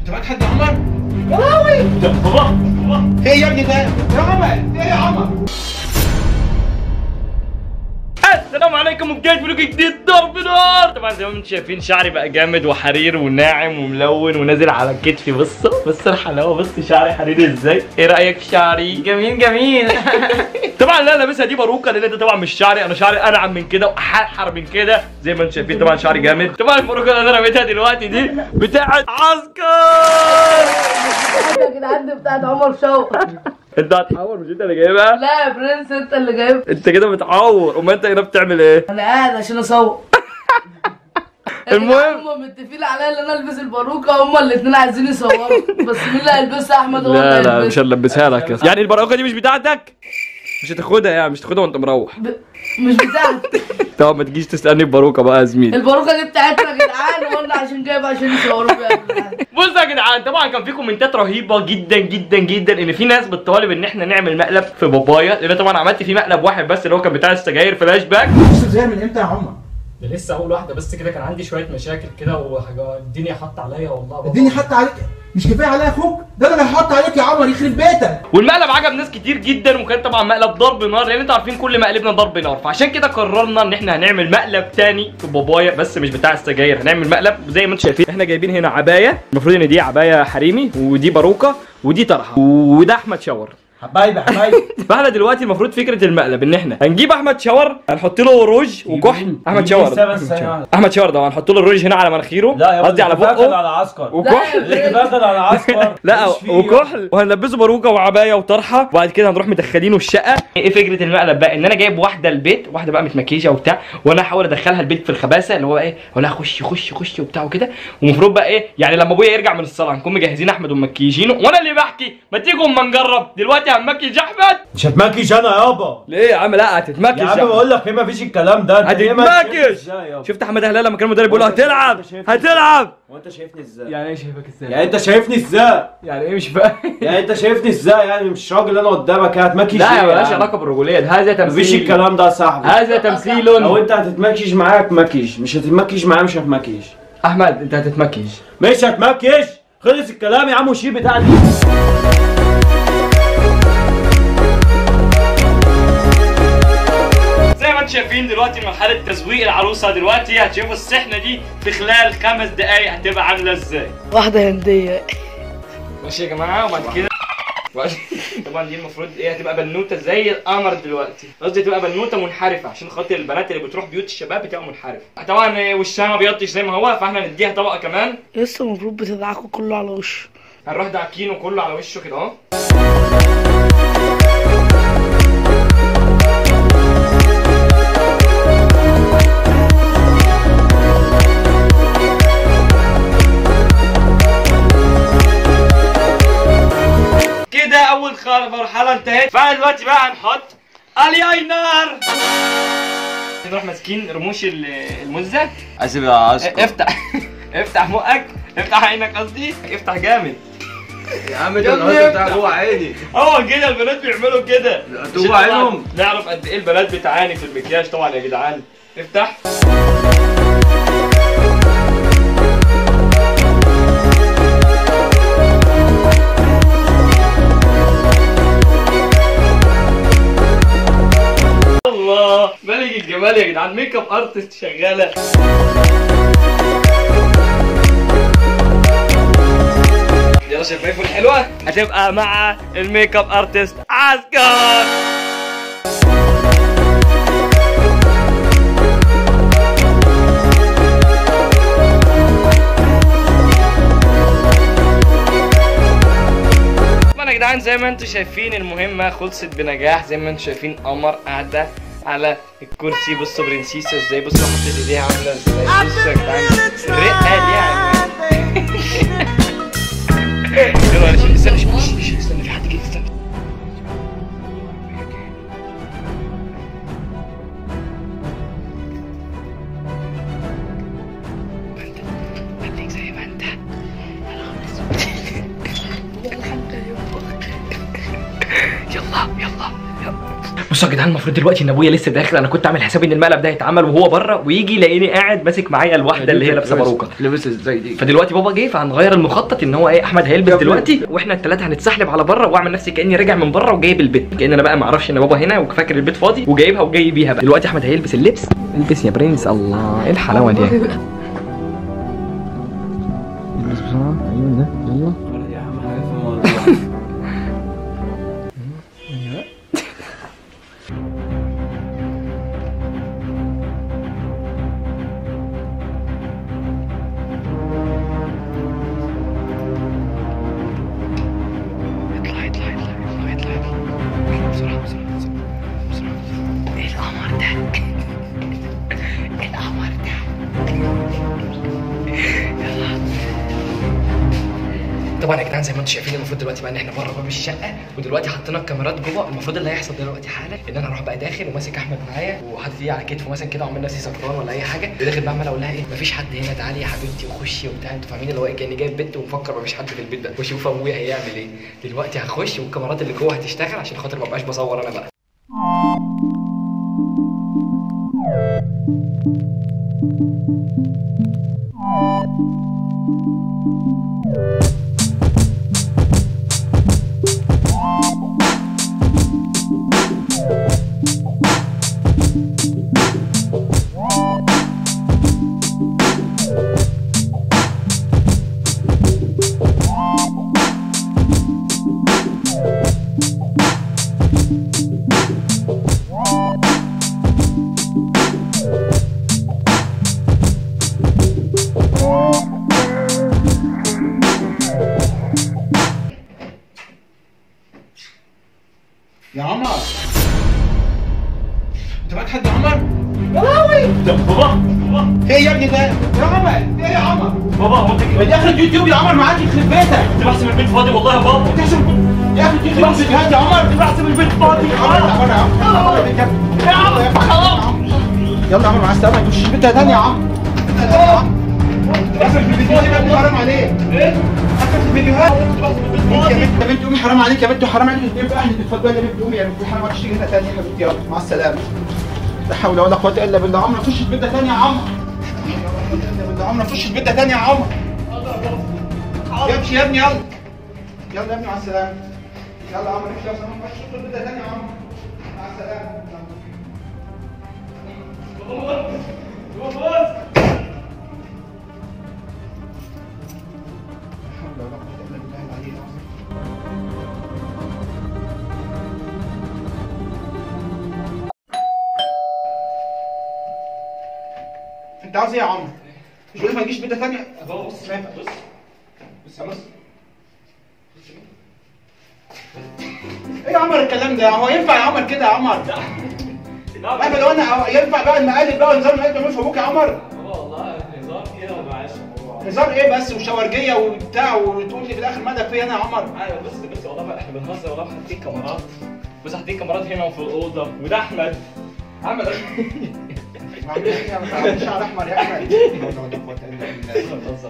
انت معاك حد يا عمر؟ بابا بابا ايه يا ابني ده؟ يا عمر ايه يا عمر؟ السلام عليكم وبداية فلوق جديد ضرب نار طبعا زي ما انتم شايفين شعري بقى جامد وحرير وناعم وملون ونازل على كتفي بص بص الحلاوه بص شعري حرير ازاي ايه رايك في شعري جميل جميل طبعا اللي انا لابسها دي باروكه لان ده طبعا مش شعري انا شعري انعم من كده واححر من كده زي ما انتم شايفين طبعا شعري جامد طبعا الباروكه اللي انا رميتها دلوقتي دي بتاعت عسكر يا جدعان دي بتاعت عمر شوق انت هتحور مش انت اللي جايبها لا يا برنس انت اللي جايب انت كده بتعور امال انت هنا بتعمل ايه انا قاعد عشان اصور المهم. هم متفقين عليا ان انا البس الباروكه هما الاثنين عايزين يصوروا بس مين اللي هيلبسها احمد هو اللي لا لا هيلبسها. مش هنلبسها لك يا يعني البراقه دي مش بتاعتك مش هتاخدها يعني مش هتاخدها وانت مروح ب... مش بتاعتي طب ما تجيش تسالني بباروكه بقى يا زميلي الباروكه دي بتاعتنا يا جدعان وانا عشان جايب عشان يصوروا فيها يا جدعان بصوا يا جدعان طبعا كان في كومنتات رهيبه جدا جدا جدا ان في ناس بتطالب ان احنا نعمل مقلب في بابايا لان طبعا عملت فيه مقلب واحد بس اللي هو كان بتاع السجاير فلاش باك بص زي من امتى يا عمر؟ ده لسه اول واحده بس كده كان عندي شويه مشاكل كده والدنيا حاطه عليا والله بابا. الدنيا حتى عليك مش كفايه عليا اخوك ده انا اللي هحط عليك يا عمر يخرب بيتك والمقلب عجب ناس كتير جدا وكان طبعا مقلب ضرب نار لان انتوا عارفين كل مقلبنا ضرب نار فعشان كده قررنا ان احنا هنعمل مقلب تاني في بابايا بس مش بتاع السجاير هنعمل مقلب زي ما انتم شايفين احنا جايبين هنا عبايه المفروض ان دي عبايه حريمي ودي باروكه ودي طرحه وده احمد شاور حبايبي حبايبي فاحنا دلوقتي المفروض فكره المقلب ان احنا هنجيب احمد شاور هنحط له روج وكحل احمد شاور بس ثانية احمد شاور ده هنحط له الروج هنا على مناخيره لا يا قصدي على بقه على عسكر وكحل لا يا داخل على عسكر لا مش فيه. وكحل وهنلبسه باروكه وعبايه وطرحه وبعد كده هنروح مدخلينه الشقه ايه فكره المقلب بقى ان انا جايب واحده البيت واحده بقى متمكيجه وبتاع وانا هحاول ادخلها البيت في الخباثه اللي هو ايه اقول لها خشي خشي خشي وبتاع وكده ومفروض بقى ايه يعني لما ابويا يرجع من الصلاه هنكون مجهزين احمد ومكيجينه وانا اللي بحكي ما تيجوا اما نجرب دلوقتي هنمكيج احمد مش هتمكش انا يابا ليه يا عم لا هتتمكج يا عم بقول لك ايه مفيش الكلام ده انت ليه ما هتتمكج شايفني ازاي يابا؟ شفت احمد هلال لما كان المدرب بيقول له وانت هتلعب شايفني هتلعب وانت شايفني ازاي يعني ايه شايفك ازاي يعني انت شايفني ازاي يعني ايه مش فاهم يعني انت شايفني ازاي يعني مش راجل انا قدامك هتمكش لا ايه يا ملهاش عم؟ علاقه بالرجوليه ده هذا تمثيل مفيش الكلام ده يا صاحبي هذا تمثيل لو انت هتتمكش معايا اتمكش مش هتتمكش معايا مش هتمكش احمد انت هتتمكج مش هتمكش خلص الكلام يا عم وشيل بتاعتي زي ما انتم شايفين دلوقتي مرحله تزويق العروسه دلوقتي هتشوفوا السحنه دي في خلال خمس دقايق هتبقى عامله ازاي واحده هنديه ماشي يا جماعه وبعد كده طبعا دي المفروض ايه هتبقى بنوته زي القمر دلوقتي قصدي تبقى بنوته منحرفه عشان خاطر البنات اللي بتروح بيوت الشباب بتبقى منحرفه طبعا إيه، وشها ما بيضش زي ما هو فاحنا نديها طبقه كمان لسه المفروض بتدعكوا كله على وشه هنروح دعكينه كله على وشه كده اهو كده اول خ- مرحله انتهت فدلوقتي بقى هنحط الياينر نروح ماسكين رموش ال- المزه اسف يا عسكر افتح افتح بقك افتح عينك قصدي افتح جامد يا عم يا ابني بتاع جوه عيني اه كده البنات بيعملوا كده لا، عشان جوه طبعاً عينهم. نعرف قد ايه البنات بتعاني في المكياج طبعا يا جدعان افتح الله ملك الجمال يا جدعان ميك اب ارتست شغاله يلا شفايفه الحلوه هتبقى مع الميك اب ارتست عسكر طبعا يا جدعان زي ما انتم شايفين المهمة خلصت بنجاح زي ما انتم شايفين قمر قاعدة على الكرسي بصوا برنسيسة ازاي بصوا حطت ايديها عاملة ازاي بصوا يا جدعان الرقة دي يعني يلا استنى استنى استنى استنى في حد جه استنى خليك زي ما انت يلا يلا يلا بصوا يا جدعان المفروض دلوقتي ان ابويا لسه داخل انا كنت عامل حسابي ان المقلب ده هيتعمل وهو بره ويجي يلاقيني قاعد ماسك معايا الواحده اللي هي لابسه باروكه لبس ازاي دي فدلوقتي بابا جه فهنغير المخطط ان هو ايه احمد هيلبس دلوقتي واحنا الثلاثه هنتسحلب على بره واعمل نفسي كاني راجع من بره وجايب البيت كان انا بقى ما اعرفش ان بابا هنا وفاكر البيت فاضي وجايبها وجاي بيها بقى دلوقتي احمد هيلبس اللبس البس يا برنس الله ايه الحلاوه دي البس بسرعه ايوه ده يلا يا عم حاجه في الموضوع اطلع اطلع اطلع اطلع اطلع اطلع بسرعه بسرعه بسرعه بسرعه ايه القمر ده ايه القمر ده يلا طبعا يا جدعان زي ما انتم شايفين المفروض دلوقتي بقى ان احنا بره باب الشقه ودلوقتي حطينا الكاميرات جوه المفروض اللي هيحصل دلوقتي حالا ان انا اروح بقى داخل وماسك احمد معايا وحاطط ايدي على كتفه مثلا كده وعامل نفسي سكران ولا اي حاجه وداخل بقى عمال اقول لها ايه مفيش حد هنا تعالي يا حبيبتي وخشي وبتاع انتوا فاهمين اللي هو إيه؟ كاني جايب بنت ومفكر مفيش حد في البيت ده واشوف ابويا هيعمل ايه دلوقتي هخش والكاميرات اللي جوه هتشتغل عشان خاطر ما ابقاش بصور انا بقى يا عمر انت معاك حد يا عمر؟ يا لهوي بابا بابا ايه يا ابني ده؟ يا عمر ايه يا عمر؟ بابا هو انت ما دي اخر يوتيوب يا عمر معاك يخرب بيتك كنت بحسب البيت فاضي والله يا بابا تحسب يا اخي تيجي تمسك فيديوهات يا عمر كنت بحسب البيت فاضي يا عمر يا عمر يا عمر يا عمر يا عمر يلا يا عمر مع السلامه ما تخش بيتها تاني يا عمر بيتها تاني يا عمر اخر في الفيديوهات يا ابني حرام عليك اخر في الفيديوهات يا بنت يا بنت امي حرام عليك يا بنت حرام عليك يبقى اهلك اتفضلي يا بنت امي يا بنت حرام عليك تيجي هنا تاني يا حبيبتي يلا مع السلامه لا حول ولا قوه الا بالله عمر خش البيت ده تاني يا عمر يا عمر خش البيت ده تاني يا عمر يمشي يا ابني يلا يلا يا ابني مع السلامه يلا يا عمر امشي يا عمر خش البيت ده تاني يا عمر مع السلامه حول ولا قوة إلا بالله العلي العظيم. انت عاوز ايه يا عمرو؟ مش قلت ما تجيش بيتها ثانية؟ بابا بص ما ينفع. بص بص بص ايه يا عمر الكلام ده؟ هو ينفع يا عمر كده يا عمر؟ احمد لو انا ينفع بقى المقالب بقى ونظام المقالب تعمله في ابوك يا عمر؟ بابا والله هزار كده ومعاش هزار ايه بس وشاورجيه وبتاع وتقول لي في الاخر مالك فيا انا يا عمر؟ ايوه بص بص والله بقى احنا بنهزر والله حاطين كاميرات بص حاطين كاميرات هنا وفي الاوضه وده احمد احمد معلش يا ما تعملش شعر احمر يا احمد. لا حول ولا قوة الا بالله. بنهزر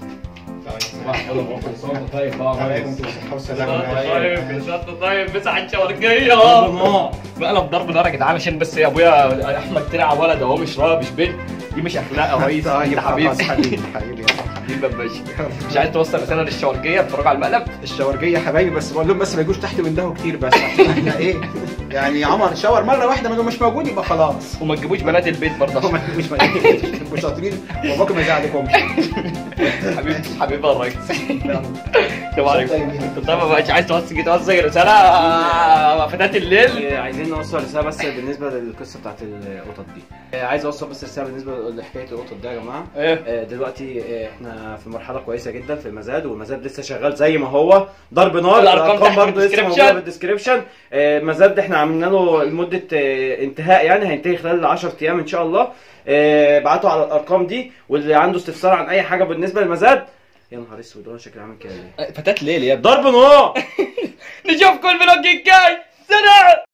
طيب عليكم الصحة والسلامة. طيب يا شط طيب بس على الشورجيه مقلب ضرب نار يا جدعان عشان بس يا ابويا احمد طلع ولد اهو مش راجل مش بنت دي مش اخلاق يا ريس طيب انت حبيبي خلاص حبيبي حبيبي حبيبي يا باشا مش عايز توصل رساله للشورجيه اتفرجوا على المقلب الشاورجية يا حبايبي بس بقول لهم بس ما يجوش تحت ويندهوا كتير بس عشان احنا ايه يعني عمر شاور مرة واحدة ما دام مش موجود يبقى خلاص وما تجيبوش بنات البيت برضه هم مش مش شاطرين وابوكم ما يزعلكمش حبيبي حبيبي يا ريس السلام عليكم طيبين. انت طبعا ما بقتش عايز توصل توصل رساله آه، فتاة الليل عايزين نوصل رساله بس بالنسبه للقصه بتاعت القطط دي آه، عايز اوصل بس رساله بالنسبه لحكايه القطط ده يا جماعه ايه آه، دلوقتي آه، احنا في مرحله كويسه جدا في المزاد والمزاد لسه شغال زي ما هو ضرب نار الأرقام تحت في برضه لسه الديسكريبشن. موجوده في الديسكربشن آه، المزاد احنا عملنا له لمده آه، انتهاء يعني هينتهي خلال 10 ايام ان شاء الله آه، ابعتوا على الارقام دي واللي عنده استفسار عن اي حاجه بالنسبه للمزاد يا نهار اسود وانا شكلي عامل كده ليه فتاة الليل يا ابني ضرب نار نشوفكم الفلوج الجاي سلام